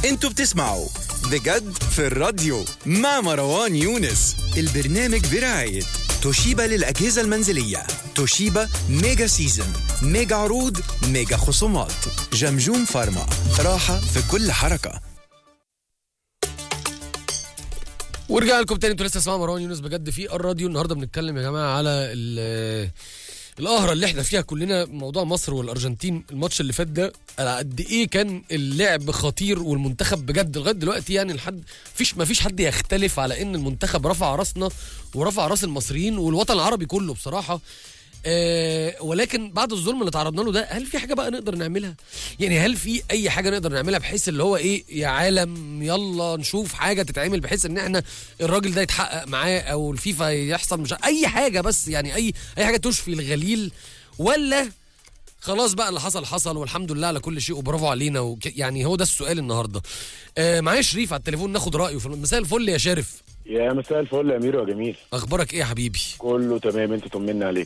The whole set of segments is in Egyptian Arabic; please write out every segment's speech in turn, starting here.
انتوا بتسمعوا بجد في الراديو مع مروان يونس البرنامج برعاية توشيبا للأجهزة المنزلية توشيبا ميجا سيزن ميجا عروض ميجا خصومات جمجوم فارما راحة في كل حركة ورجع لكم تاني انتوا لسه تسمعوا مروان يونس بجد في الراديو النهارده بنتكلم يا جماعه على ال- القهره اللي احنا فيها كلنا موضوع مصر والارجنتين الماتش اللي فات ده على قد ايه كان اللعب خطير والمنتخب بجد لغايه دلوقتي يعني لحد فيش ما فيش حد يختلف على ان المنتخب رفع راسنا ورفع راس المصريين والوطن العربي كله بصراحه آه ولكن بعد الظلم اللي تعرضنا له ده هل في حاجه بقى نقدر نعملها يعني هل في اي حاجه نقدر نعملها بحيث اللي هو ايه يا عالم يلا نشوف حاجه تتعمل بحيث ان احنا الراجل ده يتحقق معاه او الفيفا يحصل مش اي حاجه بس يعني اي اي حاجه تشفي الغليل ولا خلاص بقى اللي حصل حصل والحمد لله على كل شيء وبرافو علينا وك... يعني هو ده السؤال النهارده آه معايا شريف على التليفون ناخد رايه في مساء الفل يا شرف يا مساء الفل يا امير يا جميل اخبارك ايه يا حبيبي كله تمام انت طمنا عليك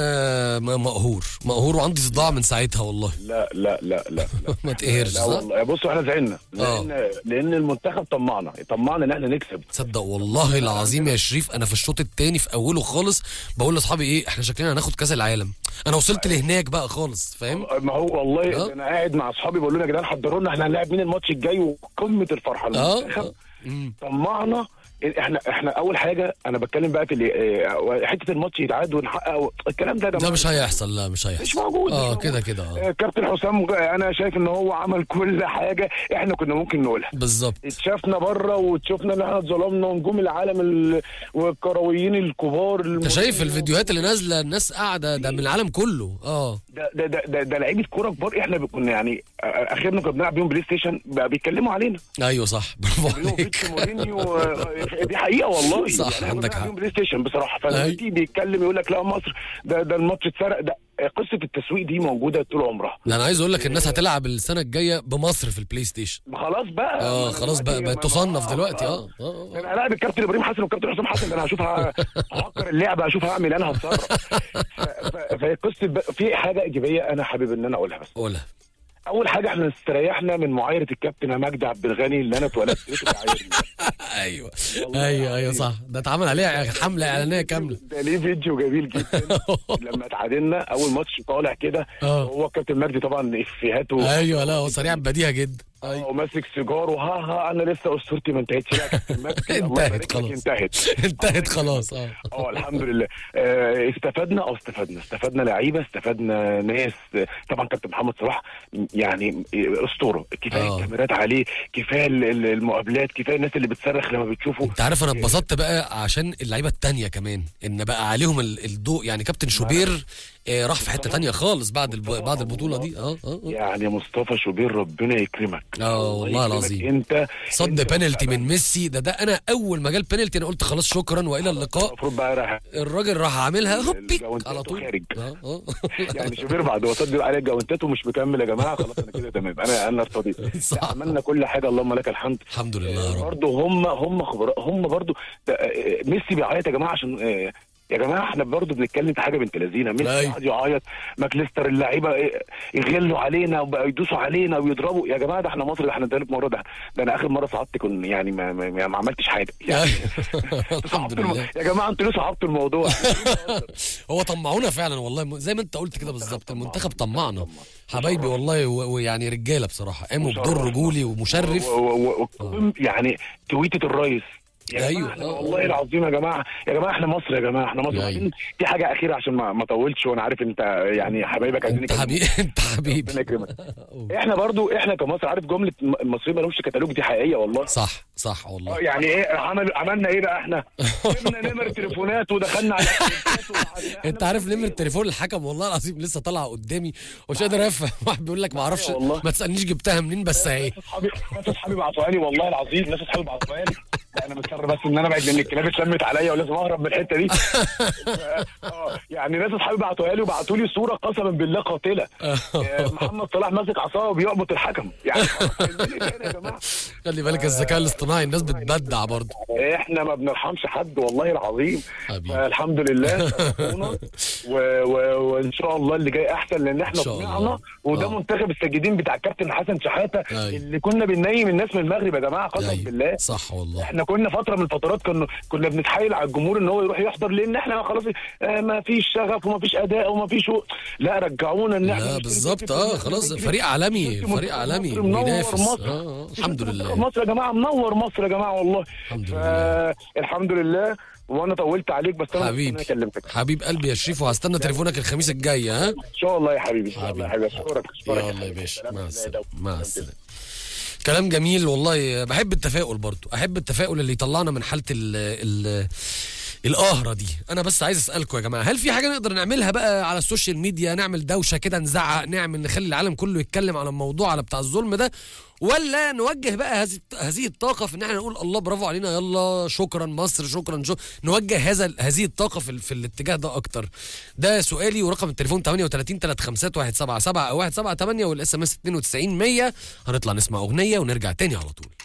انا م- مقهور مقهور وعندي صداع من ساعتها والله لا لا لا لا, لا. ما تقهرش لا صح؟ والله بصوا احنا زعلنا لان لان المنتخب طمعنا طمعنا ان احنا نكسب تصدق والله العظيم يا شريف انا في الشوط الثاني في اوله خالص بقول لاصحابي ايه احنا شكلنا هناخد كاس العالم انا وصلت لهناك بقى خالص فاهم ما هو والله آه. انا قاعد مع اصحابي بقول لهم يا جدعان حضروا لنا احنا هنلاعب مين الماتش الجاي وقمه الفرحه اه المنتخب آه. مم. طمعنا احنا احنا اول حاجه انا بتكلم بقى في اللي- اه، حته الماتش يتعاد ونحقق الكلام ده يا ده جماعه مش هيحصل لا مش هيحصل مش موجود اه مش كده موجود. كده اه اه، كابتن حسام جا- انا شايف ان هو عمل كل حاجه احنا كنا ممكن نقولها بالظبط اتشافنا بره وتشوفنا ان احنا اتظلمنا ونجوم العالم ال... والكرويين الكبار انت شايف الفيديوهات اللي نازله الناس قاعده ده من العالم كله اه ده ده ده, ده, ده لعيبه كوره كبار احنا كنا يعني اه، اخرنا كنا بنلعب بيهم بلاي ستيشن بقى بيتكلموا علينا ايوه صح برافو بيقولوا عليك فيتش مورينيو اه، دي حقيقه والله صح، احنا عندك بنلعب حق. بيهم بلاي ستيشن بصراحه أي. فلما تيجي بيتكلم يقول لك لا مصر ده ده الماتش اتسرق ده قصه التسويق دي موجوده طول عمرها ده انا عايز اقول لك الناس هتلعب السنه الجايه بمصر في البلاي ستيشن خلاص بقى اه ما خلاص بقى دلوقتي بقت ما- تصنف دلوقتي اه اه آه. انا هلاعب الكابتن ابراهيم حسن والكابتن حسام حسن ده انا هشوف ه- ههكر اللعبه هشوف هعمل انا هتصرف ف- ف- فهي قصه بقى- في حاجه ايجابيه انا حابب ان انا اقولها بس قولها اول حاجه احنا استريحنا من معايره الكابتن مجدي عبد الغني اللي انا اتولدت لقيته بيعايرني. ايوه والله ايوه ايوه صح ده اتعمل عليها حمله اعلانيه كامله ده ليه فيديو جميل جدا لما اتعادلنا اول ماتش طالع كده اه. هو الكابتن مجدي طبعا افيهاته ايوه لا هو سريع بديهه جدا اه ايوه وماسك سيجار وها ها انا لسه اسطورتي ما انتهتش لا يا كابتن مجدي الله انتهت يبارك لك، خلاص. انتهت انتهت خلاص اه اه الحمد لله آه، استفدنا اه استفدنا استفدنا لعيبه استفدنا ناس آه، طبعا كابتن محمد صلاح يعني آه، اسطوره كفايه اه. الكاميرات عليه كفايه ال- ال- المقابلات كفايه الناس اللي بتصرخ لما بتشوفه انت عارف انا اتبسطت بقى عشان اللعيبه التانية كمان ان بقى عليهم ال- الضوء يعني كابتن شوبير آه، راح في حته تانية خالص بعد الب... بعد البطوله دي اه اه اه يعني مصطفى شوبير ربنا يكرمك اه والله يكرمك. العظيم. انت صد انت بينالتي مستقبل. من ميسي ده ده انا اول ما جال بينالتي انا قلت خلاص شكرا والى اللقاء المفروض بقى راح الراجل راح عاملها هوبيك الجوانتات على طول خارج. اه اه يعني شوبير بعد ما صد عليه جوانتات ومش مكمل يا جماعه خلاص انا كده تمام انا انا ارتضيت صح. عملنا كل حاجه اللهم لك الحمد الحمد لله يا رب برضه هم هم خبراء هم برضه ده، آه، ميسي بيعيط يا جماعه عشان آه، يا جماعه احنا برضه بنتكلم في حاجه بنت لذينه ميسي أيوة. قاعد يعيط ماكليستر اللعيبه آه، يغلوا علينا وبقوا يدوسوا علينا ويضربوا يا جماعه ده احنا مصر ده احنا ثالث مره ده ده انا اخر مره صعدت كنت يعني ما, ما, ما عملتش حاجه يعني الحمد صعبتوا الم- لله يا جماعه انتوا ليه صعبتوا الموضوع هو طمعونا فعلا والله زي ما انت قلت كده بالظبط المنتخب طمعنا حبايبي والله و- ويعني رجاله بصراحه قاموا بدور مشرف. رجولي ومشرف و- و- و- يعني تويتة الرئيس يا جماعة أيوة. احنا آه. والله العظيم يا جماعه يا جماعه احنا مصر يا جماعه احنا مصر أيوة. وبعدين في حاجه اخيره عشان ما ما اطولش وانا عارف انت يعني حبايبك عايزين انت يكلموك. حبيبي انت حبيبي ربنا يكرمك احنا برضو احنا كمصر عارف جمله م- المصريين ما لهمش كتالوج دي حقيقيه والله صح صح اه والله يعني ايه عمل عملنا ايه بقى احنا جبنا نمر تليفونات ودخلنا على التليفونات وقعدنا- انت عارف نمرة تليفون الحكم والله العظيم لسه طالعه قدامي ومش قادر افهم واحد بيقول لك ما اعرفش والله. ما تسالنيش جبتها منين بس اهي ناس اصحابي ناس اصحابي بعتوها لي والله العظيم ناس اصحابي بعتوها لي لا، انا مضطر بس ان انا بعد لان الكلاب اتلمت عليا ولازم اهرب من الحته دي اه يعني ناس اصحابي بعتوها لي وبعتوا لي صوره قسما بالله قاتله آه، محمد صلاح ماسك عصاه وبيعبط الحكم يعني عايزين إيه تاني يا جماعه خلي بالك الذكاء الاصطناعي الناس بتبدع برضه احنا ما بنرحمش حد والله العظيم حبيبي. الحمد لله سبقونا و- و- وان شاء الله اللي جاي احسن لان احنا إن شاء الله. طمعنا وده آه. منتخب السجادين بتاع الكابتن حسن شحاته أيوة. اللي كنا بننيم الناس من المغرب يا جماعه قسما أيوة. بالله صح والله احنا كنا فتره من الفترات كنا كنا بنتحايل على الجمهور ان هو يروح يحضر لان احنا خلاص آه ما فيش شغف وما فيش اداء وما فيش و... لا رجعونا ان احنا لا نشترك بالظبط في اه المنتخب خلاص الإنجليزي. فريق عالمي منتخب فريق عالمي مصر منور بينافس مصر. اه آه، الحمد منتخب لله مصر يا جماعه منور مصر يا جماعه والله الحمد فا- الحمد لله وانا طولت عليك بس انا حبيبي أنا كلمتك حبيب قلبي يا شريف وهستنى تليفونك الخميس الجاي ها ان شاء الله يا حبيبي ان شاء الله يا حبيبي اشكرك اشكرك يلا يا باشا سلام مع عليكم. السلامه مع السلامه كلام جميل والله بحب التفاؤل برضو احب التفاؤل اللي يطلعنا من حاله ال ال القهره دي انا بس عايز اسالكم يا جماعه هل في حاجه نقدر نعملها بقى على السوشيال ميديا نعمل دوشه كده نزعق نعمل نخلي العالم كله يتكلم على الموضوع على بتاع الظلم ده ولا نوجه بقى هذه هذه الطاقه في ان احنا نقول الله برافو علينا يلا شكرا مصر شكرا شو نوجه هذا هذه الطاقه في, ال- في الاتجاه ده اكتر ده سؤالي ورقم التليفون 38 351 177 او 178 والاس ام اس 92 100 هنطلع نسمع اغنيه ونرجع تاني على طول